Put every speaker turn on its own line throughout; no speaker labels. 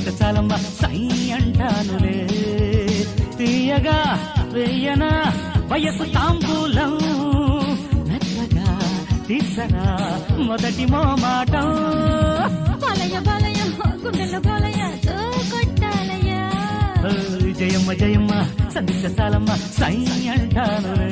సంధిస్తే చాలమ్మ సై అంటానులే తీయగా వెయ్యనా వయసు తాంబూలం మెత్తగా తీసరా మొదటి మోమాటం
బాలయ్య బాలయ్య గుండెల్లో బాలయ్య తో కొట్టాలయ్య
ఓ, జయమ్మ జయమ్మ సంధిస్తే చాలమ్మ సై అంటానులే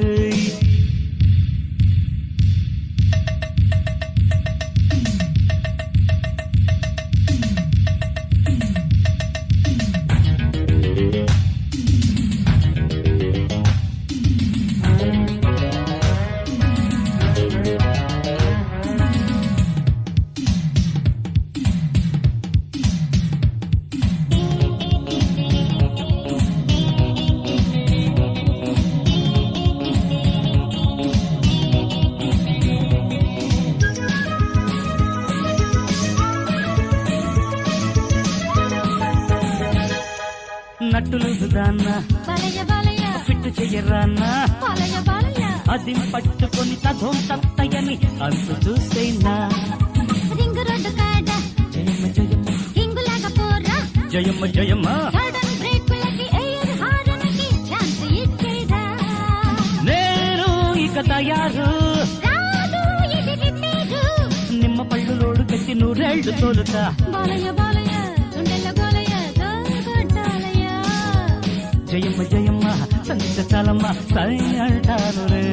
నట్టులు దాన్న
బాలయ్య బాలయ్య
ఫిట్ చెయ్యరాన్నా
బాలయ్య బాలయ్య
అది పట్టుకొని తథోం తత్తయని అంతు చూసేనా
రింగు రోడ్డు కాడ
జయమ్మ జయమ్మ
హింగులాగా పోరా
జయమ్మ జయమ్మ
సడన్ బ్రేకులకి ఎయిర్ హారన్కి ఛాన్స్ ఇచ్చేదా
నేను ఇక తయారు
రాదు ఇది రిపేరు
నిమ్మ పళ్ళు లోడు కట్టి నూరేళ్లు తోలుతా
బాలయ్య బాలయ్య గుండెల్లో గోలయ్య తో కొట్టాలయ్య
జయమ్మ జయమ్మ సంగీత చాలమ్మ సై అంటాను రే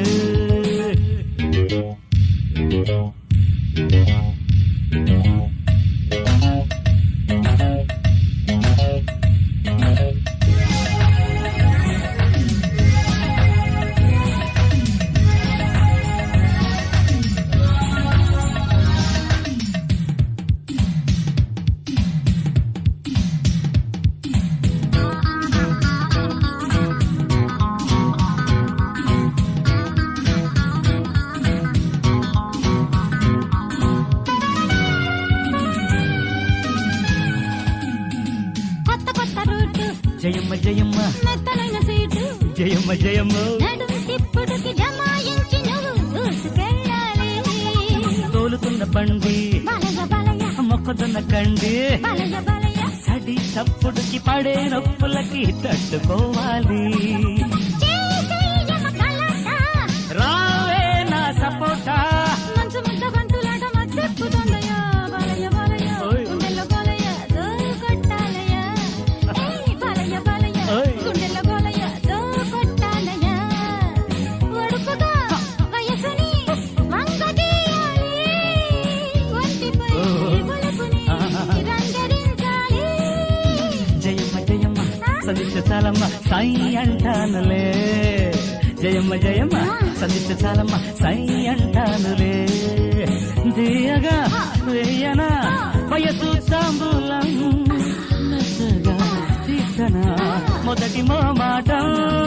కొత్త కొత్త రూటు
జయమ్మ జయమ్మ
మెత్తనైన సీటు
జయమ్మ జయమ్మ
నడుము తిప్పుడుకి జమాయించి నువ్వు దూసుకెళ్ళాలి
తోలుతున్న బండి
బాలయ్య బాలయ్య
మొక్కజొన్న కండి
బాలయ్య బాలయ్య
సడి చప్పుడుకి పడే నొప్పులకి తట్టుకోవాలి
చేసేయమ కలట
రావే నా సపోటా
మంచు ముద్ద బంతులాట మద్దెక్కుతుందయ్యా బాలయ్య బాలయ్య
ఓయ్.
గుండెల్లో బాలయ్య దో కొట్టాలయ్య ఏయ్ బాలయ్య బాలయ్య
ఓయ్.
గుండెల్లో బాలయ్య దో కొట్టాలయ్య ఒడుపుగా వయసుని వంగదీయాలి ఒంటిపై
ఓ.
బులుపుని
ఆహా.
రంగరించాలి
జయమ్మ జయమ్మ సందిష్ట చాలమ్మ సాయి అంటానులే జయమ్మ జయమ్మ సందిష్ట చాలమ్మ సాయి అంటానులే దియగా వేయనా వయసు తాంబూలం మెత్తగా తీసనా మొదటి మో మాట